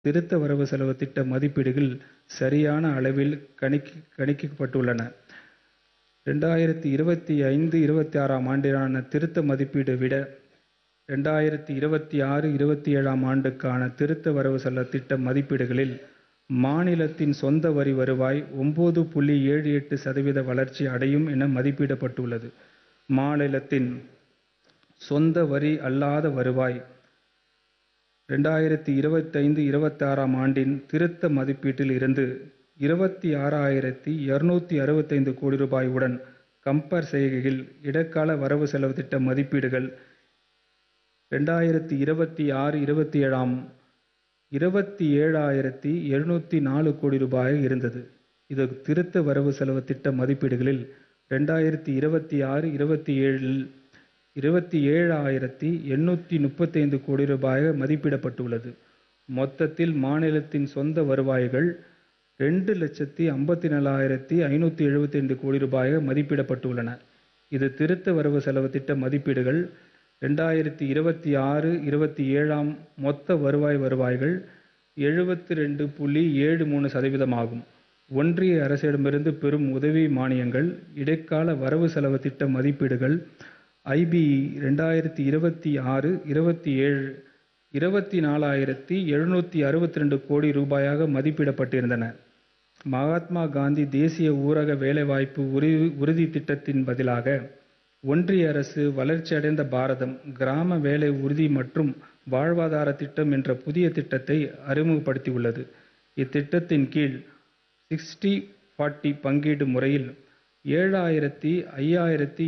திருத்த வரவு செலவு திட்ட மதிப்பீடுகள் சரியான அளவில் கணிக்கப்பட்டுள்ளன. இரண்டாயிரத்து இருபத்தைந்து இருபத்தாறாம் ஆண்டிற்கான திருத்த மதிப்பீட்டை விட இரண்டாயிரத்து இருபத்தாறு இருபத்தேழாம் ஆண்டுக்கான திருத்த வரவு செலவு திட்ட மதிப்பீடுகளில் மாநிலத்தின் சொந்த வரி வருவாய் ஒன்பது புள்ளி ஏழு எட்டு சதவீத வளர்ச்சி அடையும் என மதிப்பிடப்பட்டுள்ளது. மாநிலத்தின் சொந்த வரி அல்லாத வருவாய் இரண்டாயிரத்து இருபத்தைந்து இருபத்தாறாம் ஆண்டின் திருத்த மதிப்பீட்டில் இருந்து இருபத்தாறாயிரத்து இருநூற்று அறுபத்தைந்து கோடி ரூபாய் உடன் கம்பேர் செய்கையில் இடைக்கால வரவு செலவு திட்ட மதிப்பீடுகள் இரண்டாயிரத்து இருபத்தாறு இருபத்தேழாம் இருபத்தேழாயிரத்து எழுநூற்று நாலு கோடி ரூபாயாக இருந்தது. இது திருத்த வரவு செலவு திட்ட மதிப்பீடுகளில் இரண்டாயிரத்து இருபத்தாறு இருபத்தேழில் இருபத்தேழாயிரத்து எண்ணூற்று முப்பத்தைந்து கோடி ரூபாயாக மதிப்பிடப்பட்டுள்ளது. மொத்தத்தில் மாநிலத்தின் சொந்த வருவாய்கள் இரண்டு லட்சத்து ஐம்பத்தேழாயிரத்து ஐநூற்று எழுபத்தைந்து கோடி ரூபாயாக மதிப்பிடப்பட்டுள்ளன. இது திருத்த வரவு செலவு திட்ட மதிப்பீடுகள் இரண்டாயிரத்து இருபத்தாறு இருபத்தேழாம் மொத்த வருவாய் வருவாய்கள் எழுபத்திரண்டு புள்ளி ஏழு மூணு சதவீதமாகும். ஒன்றிய அரசிடமிருந்து பெறும் உதவி மானியங்கள் இடைக்கால வரவு செலவு திட்ட மதிப்பீடுகள் ஐபிஇ இரண்டாயிரத்து இருபத்தாறு இருபத்தேழு இருபத்தினாலாயிரத்து எழுநூற்று அறுபத்திரண்டு கோடி ரூபாயாக மதிப்பிடப்பட்டிருந்தன. மகாத்மா காந்தி தேசிய ஊரக வேலைவாய்ப்பு உறுதி திட்டத்திற்கு பதிலாக ஒன்றிய அரசு வளர்ச்சியடைந்த பாரதம் கிராம வேலை உறுதி மற்றும் வாழ்வாதார திட்டம் என்ற புதிய திட்டத்தை அறிமுகப்படுத்தியுள்ளது. இத்திட்டத்தின் கீழ் சிக்ஸ்டி பார்ட்டி பங்கீடு முறையில் ஏழாயிரத்து ஐயாயிரத்து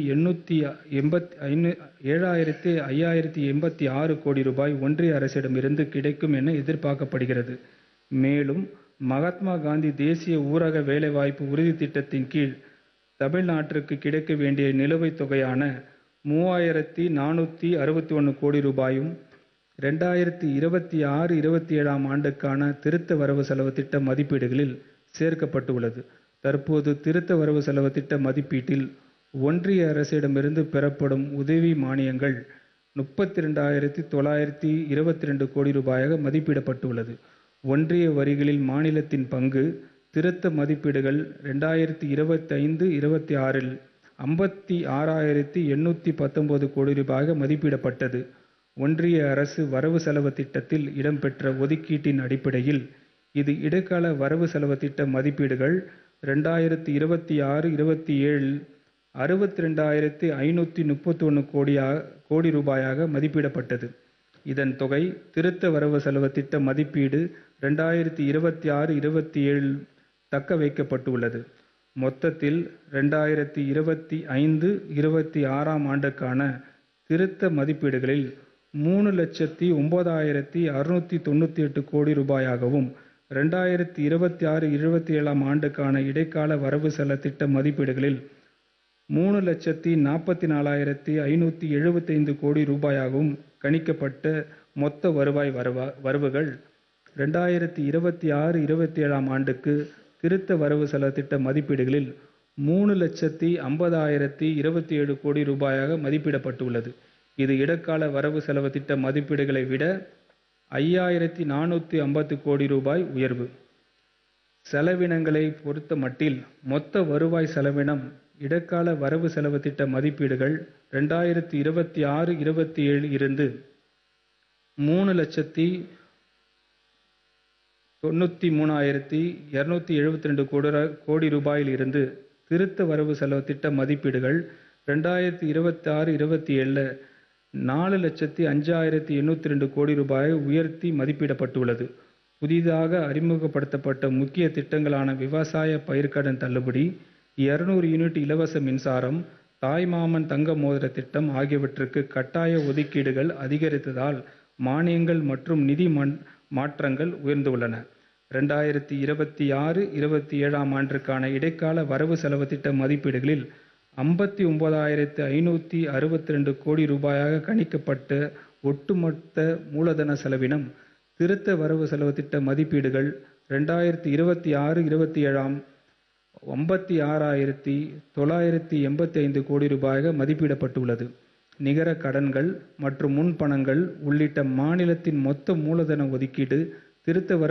எண்பத்து ஆறு கோடி ரூபாய் ஒன்றிய அரசிடமிருந்து கிடைக்கும் என எதிர்பார்க்கப்படுகிறது. மேலும் மகாத்மா காந்தி தேசிய ஊரக வேலைவாய்ப்பு உறுதி திட்டத்தின் கீழ் தமிழ்நாட்டிற்கு கிடைக்க வேண்டிய நிலுவைத் தொகையான மூவாயிரத்து நானூற்று அறுபத்தொன்று கோடி ரூபாயும் இரண்டாயிரத்து இருபத்தாறு இருபத்தேழாம் ஆண்டுக்கான திருத்த வரவு செலவு திட்ட மதிப்பீடுகளில் சேர்க்கப்பட்டுள்ளது. தற்போது திருத்த வரவு செலவு திட்ட மதிப்பீட்டில் ஒன்றிய அரசிடமிருந்து பெறப்படும் உதவி மானியங்கள் முப்பத்திரண்டாயிரத்து தொள்ளாயிரத்து இருபத்திரண்டு கோடி ரூபாயாக மதிப்பிடப்பட்டுள்ளது. ஒன்றிய வரிகளில் மாநிலத்தின் பங்கு திருத்த மதிப்பீடுகள் இரண்டாயிரத்து இருபத்தைந்து இருபத்தாறில் ஐம்பத்து ஆறாயிரத்து எண்ணூற்று பத்தொன்பது கோடி ரூபாயாக மதிப்பிடப்பட்டது. ஒன்றிய அரசு வரவு செலவு திட்டத்தில் இடம்பெற்ற ஒதுக்கீட்டின் அடிப்படையில் இது இடைக்கால வரவு செலவு திட்ட மதிப்பீடுகள் இரண்டாயிரத்து இருபத்தாறு இருபத்தேழில் அறுபத்திரண்டாயிரத்து ஐநூற்று முப்பத்தொன்று கோடி ரூபாயாக மதிப்பிடப்பட்டது. இதன் தொகை திருத்த வரவு செலவு திட்ட மதிப்பீடு இரண்டாயிரத்து இருபத்தாறு இருபத்தேழில் தக்க வைக்கப்பட்டுள்ளது. மொத்தத்தில் இரண்டாயிரத்து இருபத்தைந்து இருபத்தாறாம் ஆண்டுக்கான திருத்த மதிப்பீடுகளில் மூணு லட்சத்து ஒன்பதாயிரத்து அறுநூற்று தொண்ணூற்றெட்டு கோடி ரூபாயாகவும் இரண்டாயிரத்து இருபத்தாறு இருபத்தேழாம் ஆண்டுக்கான இடைக்கால வரவு செலவு திட்ட மதிப்பீடுகளில் மூணு லட்சத்து நாற்பத்தினாலாயிரத்து ஐநூற்று எழுபத்தைந்து கோடி ரூபாயாகவும் கணிக்கப்பட்ட மொத்த வருவாய் வரவுகள் இரண்டாயிரத்து இருபத்தாறு இருபத்தேழாம் ஆண்டுக்கு திருத்த வரவு செலவு திட்ட மதிப்பீடுகளில் மூணு லட்சத்து ஐம்பதாயிரத்து இருபத்தேழு கோடி ரூபாயாக மதிப்பிடப்பட்டுள்ளது. இது இடைக்கால வரவு செலவு திட்ட மதிப்பீடுகளை விட ஐயாயிரத்து நானூற்று ஐம்பது கோடி ரூபாய் உயர்வு. செலவினங்களை பொறுத்தமட்டில் மொத்த வருவாய் செலவினம் இடைக்கால வரவு செலவு திட்ட மதிப்பீடுகள் இரண்டாயிரத்து இருபத்தாறு இருபத்தேழில் இருந்து மூணு லட்சத்து தொண்ணூற்று மூணாயிரத்து இருநூற்று எழுபத்திரண்டு கோடி ரூபாயில் இருந்து திருத்த வரவு செலவு திட்ட மதிப்பீடுகள் இரண்டாயிரத்து இருபத்தாறு இருபத்தேழில் நாலு லட்சத்து அஞ்சாயிரத்து எண்ணூற்றிரண்டு கோடி ரூபாயாக உயர்த்தி மதிப்பிடப்பட்டுள்ளது. புதிதாக அறிமுகப்படுத்தப்பட்ட முக்கிய திட்டங்களான விவசாய பயிர்க்கடன் தள்ளுபடி, இருநூறு யூனிட் இலவச மின்சாரம், தாய்மாமன் தங்க மோதிர திட்டம் ஆகியவற்றுக்கு கட்டாய ஒதுக்கீடுகள் அதிகரித்ததால் மானியங்கள் மற்றும் நிதி மாற்றங்கள் உயர்ந்துள்ளன. இரண்டாயிரத்து இருபத்தாறு இருபத்தேழாம் ஆண்டிற்கான இடைக்கால வரவு செலவு திட்ட மதிப்பீடுகளில் ஐம்பத்து ஒன்பதாயிரத்து ஐநூற்று அறுபத்திரண்டு கோடி ரூபாயாக கணிக்கப்பட்ட ஒட்டுமொத்த மூலதன செலவினம் திருத்த வரவு செலவு திட்ட மதிப்பீடுகள் இரண்டாயிரத்து இருபத்தாறு இருபத்தேழாம் ஐம்பத்து ஆறாயிரத்து தொள்ளாயிரத்து எண்பத்தைந்து கோடி ரூபாயாக மதிப்பிடப்பட்டுள்ளது. நிகர கடன்கள் மற்றும் முன்பணங்கள் உள்ளிட்ட மாநிலத்தின் மொத்த மூலதன ஒதுக்கீடு திருத்த வரவு